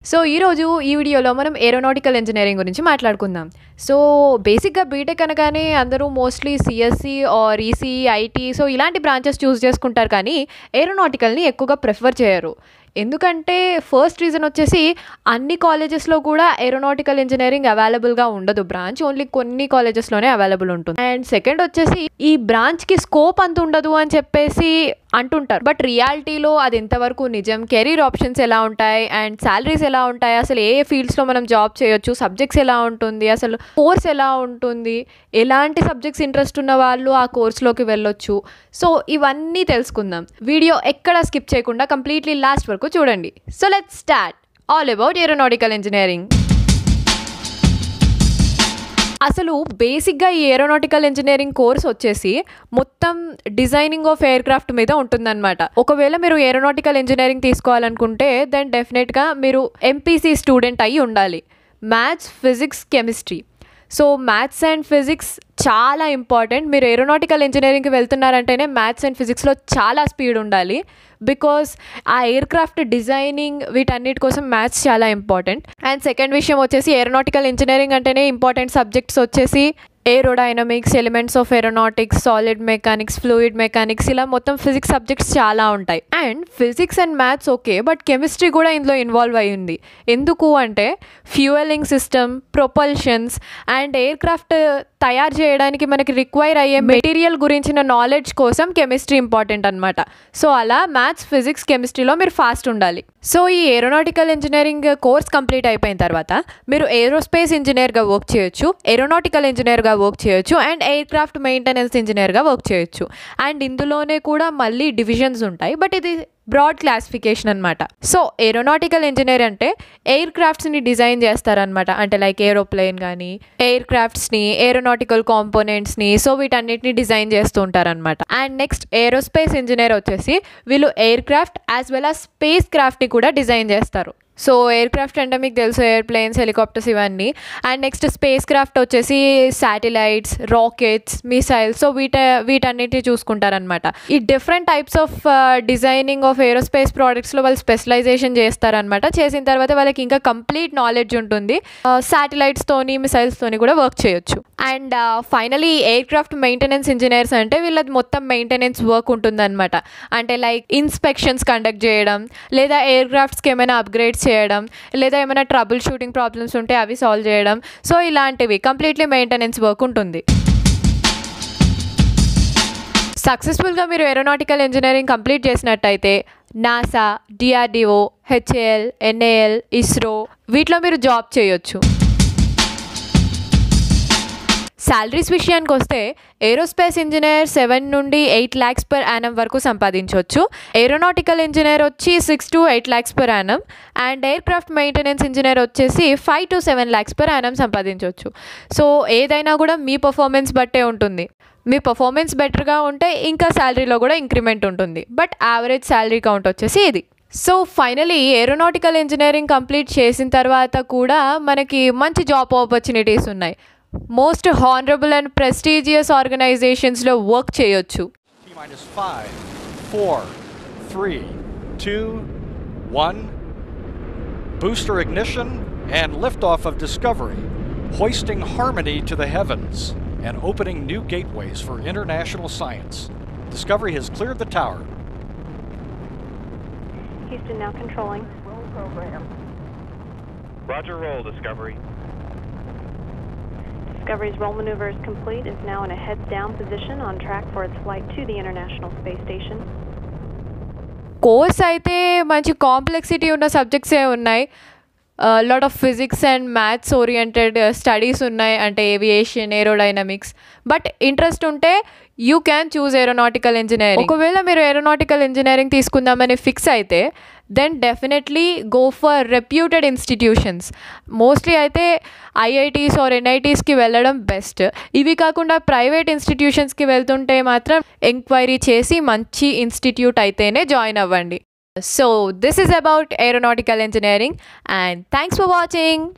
So ఈరోజు ఈ వీడియోలో మనం ఏరోనాటికల్ ఇంజనీరింగ్ గురించి మాట్లాడుకుందాం సో బేసిక్గా బీటెక్ అనగానే అందరూ mostly CSC or EC IT so ఇలాంటి బ్రాంచెస్ చూస్ చేసుకుంటారు కానీ ఏరోనాటికల్ని ఎక్కువగా ప్రిఫర్ చేయరు ఎందుకంటే ఫస్ట్ రీజన్ వచ్చేసి అన్ని కాలేజెస్లో కూడా ఏరోనాటికల్ ఇంజనీరింగ్ అవైలబుల్గా ఉండదు బ్రాంచ్ ఓన్లీ కొన్ని కాలేజెస్లోనే అవైలబుల్ ఉంటుంది అండ్ సెకండ్ వచ్చేసి ఈ బ్రాంచ్కి స్కోప్ అంత ఉండదు అని చెప్పేసి అంటుంటారు బట్ రియాలిటీలో అది ఎంతవరకు నిజం కెరీర్ ఆప్షన్స్ ఎలా ఉంటాయి అండ్ శాలరీస్ ఎలా ఉంటాయి అసలు ఏ ఫీల్డ్స్లో మనం జాబ్ చేయొచ్చు సబ్జెక్ట్స్ ఎలా ఉంటుంది అసలు కోర్స్ ఎలా ఉంటుంది ఎలాంటి సబ్జెక్ట్స్ ఇంట్రెస్ట్ ఉన్న వాళ్ళు ఆ కోర్స్లోకి వెళ్ళొచ్చు సో ఇవన్నీ తెలుసుకుందాం వీడియో ఎక్కడ స్కిప్ చేయకుండా కంప్లీట్లీ లాస్ట్ వరకు చూడండి so let start all about aeronautical engineering అసలు బేసిక్గా ఈ ఏరోనాటికల్ ఇంజనీరింగ్ కోర్స్ వచ్చేసి మొత్తం డిజైనింగ్ ఆఫ్ ఎయిర్ క్రాఫ్ట్ మీద ఉంటుందన్నమాట ఒకవేళ మీరు ఏరోనాటికల్ ఇంజనీరింగ్ తీసుకోవాలనుకుంటే దెన్ డెఫినెట్గా మీరు ఎంపీసీ స్టూడెంట్ అయ్యి ఉండాలి maths physics chemistry so maths and physics చాలా ఇంపార్టెంట్ మీరు ఏరోనాటికల్ ఇంజనీరింగ్కి వెళ్తున్నారంటేనే మ్యాథ్స్ అండ్ ఫిజిక్స్లో చాలా స్పీడ్ ఉండాలి బికాస్ ఆ ఎయిర్ క్రాఫ్ట్ డిజైనింగ్ వీటన్నిటి కోసం మ్యాథ్స్ చాలా ఇంపార్టెంట్ అండ్ సెకండ్ విషయం వచ్చేసి ఏరోనాటికల్ ఇంజనీరింగ్ అంటేనే ఇంపార్టెంట్ సబ్జెక్ట్స్ వచ్చేసి aerodynamics elements of aeronautics solid mechanics fluid mechanics ఇలా మొత్తం ఫిజిక్స్ సబ్జెక్ట్స్ చాలా ఉంటాయి and physics and maths okay but chemistry కూడా ఇందులో ఇన్వాల్వ్ అయి ఉంది ఎందుకు అంటే fuelling system propulsions and aircraft తయారు చేయడానికి మనకి రిక్వైర్ అయ్యే మెటీరియల్ గురించిన నాలెడ్జ్ కోసం కెమిస్ట్రీ ఇంపార్టెంట్ అనమాట సో అలా మ్యాథ్స్ ఫిజిక్స్ కెమిస్ట్రీలో మీరు ఫాస్ట్ ఉండాలి సో ఈ ఏరోనాటికల్ ఇంజనీరింగ్ కోర్స్ కంప్లీట్ అయిపోయిన తర్వాత మీరు ఏరోస్పేస్ ఇంజనీర్గా వర్క్ చేయొచ్చు ఏరోనాటికల్ ఇంజనీర్గా వర్క్ చేయొచ్చు అండ్ ఎయిర్ క్రాఫ్ట్ మెయింటెనెన్స్ ఇంజనీర్గా వర్క్ చేయొచ్చు అండ్ ఇందులోనే కూడా మళ్ళీ డివిజన్స్ ఉంటాయి బట్ ఇది బ్రాడ్ క్లాసిఫికేషన్ అనమాట సో ఏరోనాటికల్ ఇంజనీర్ అంటే ఎయిర్ క్రాఫ్ట్స్ని డిజైన్ చేస్తారనమాట అంటే లైక్ ఏరోప్లేన్ కానీ ఎయిర్ క్రాఫ్ట్స్ని ఏరోనాటికల్ కాంపోనెంట్స్ని సో వీటన్నిటిని డిజైన్ చేస్తూ ఉంటారనమాట అండ్ నెక్స్ట్ ఏరోస్పేస్ ఇంజనీర్ వచ్చేసి వీళ్ళు aircraft as well as స్పేస్ క్రాఫ్ట్ని కూడా డిజైన్ చేస్తారు సో ఎయిర్ క్రాఫ్ట్ అంటే మీకు తెలుసు ఎయిర్ ప్లేన్స్ హెలికాప్టర్స్ ఇవన్నీ అండ్ నెక్స్ట్ స్పేస్ క్రాఫ్ట్ వచ్చేసి శాటిలైట్స్ రాకెట్స్ మిసైల్స్ సో వీట వీటన్నిటిని చూసుకుంటారనమాట ఈ different types of designing of aerospace ప్రోడక్ట్స్లో వాళ్ళు స్పెషలైజేషన్ చేస్తారనమాట చేసిన తర్వాత వాళ్ళకి ఇంకా కంప్లీట్ నాలెడ్జ్ ఉంటుంది శాటిలైట్స్తోని మిసైల్స్తోని కూడా వర్క్ చేయొచ్చు and finally aircraft maintenance engineers అంటే వీళ్ళది మొత్తం మెయింటెనెన్స్ వర్క్ ఉంటుందన్నమాట అంటే లైక్ ఇన్స్పెక్షన్స్ కండక్ట్ చేయడం లేదా ఎయిర్ క్రాఫ్ట్స్కి ఏమైనా అప్గ్రేడ్స్ చేయడం లేదా ఏమైనా ట్రబుల్ షూటింగ్ ప్రాబ్లమ్స్ ఉంటే అవి సాల్వ్ చేయడం సో ఇలాంటివి కంప్లీట్లీ మెయింటెనెన్స్ వర్క్ ఉంటుంది సక్సెస్ఫుల్గా మీరు ఏరోనాటికల్ ఇంజనీరింగ్ కంప్లీట్ చేసినట్టయితే నాసా డిఆర్డిఓ హెచ్ఏఎల్ ఎన్ఏఎల్ ఇస్రో వీటిలో మీరు జాబ్ చేయొచ్చు శాలరీస్ విషయానికి వస్తే ఏరోస్పేస్ ఇంజనీర్ సెవెన్ నుండి ఎయిట్ ల్యాక్స్ పర్ యానం వరకు సంపాదించవచ్చు ఏరోనాటికల్ ఇంజనీర్ వచ్చి six to eight lakhs per annum and aircraft maintenance engineer వచ్చేసి five to seven lakhs per annum సంపాదించవచ్చు సో ఏదైనా కూడా మీ పర్ఫార్మెన్స్ బట్టే ఉంటుంది మీ పర్ఫార్మెన్స్ బెటర్గా ఉంటే ఇంకా శాలరీలో కూడా ఇంక్రిమెంట్ ఉంటుంది బట్ యావరేజ్ శాలరీ కౌంట్ వచ్చేసి ఇది so finally aeronautical engineering complete చేసిన తర్వాత కూడా మనకి మంచి జాబ్ ఆపర్చునిటీస్ ఉన్నాయి మోస్ట్ హానరబుల్ అండ్ ప్రెస్టీజియస్ ఆర్గనైజేషన్స్లో వర్క్ చేయొచ్చు T minus five, four, three, two, one. Booster ignition and liftoff of Discovery, hoisting harmony to the heavens and opening new gateways for international science. Discovery has cleared the tower. Houston now controlling. Roger, roll, Discovery. Discovery's roll maneuver is complete. Is now in a heads down position on track for its flight to the International Space Station. Course అయితే మంచి complexity ఉన్న సబ్జెక్ట్సే ఉన్నాయి lot of physics and maths oriented studies ఉన్నాయి అంటే aviation aerodynamics but interest ఉంటే you can choose aeronautical engineering ఒకవేళ మీరు ఏరోనాటికల్ ఇంజనీరింగ్ తీసుకుందామని ఫిక్స్ అయితే then definitely go for reputed institutions mostly అయితే ఐఐటీస్ ఆర్ ఎన్ఐటీస్కి వెళ్ళడం బెస్ట్ ఇవి కాకుండా ప్రైవేట్ ఇన్స్టిట్యూషన్స్కి వెళ్తుంటే మాత్రం ఎంక్వైరీ చేసి మంచి ఇన్స్టిట్యూట్ అయితేనే జాయిన్ అవ్వండి so this is about aeronautical engineering and thanks for watching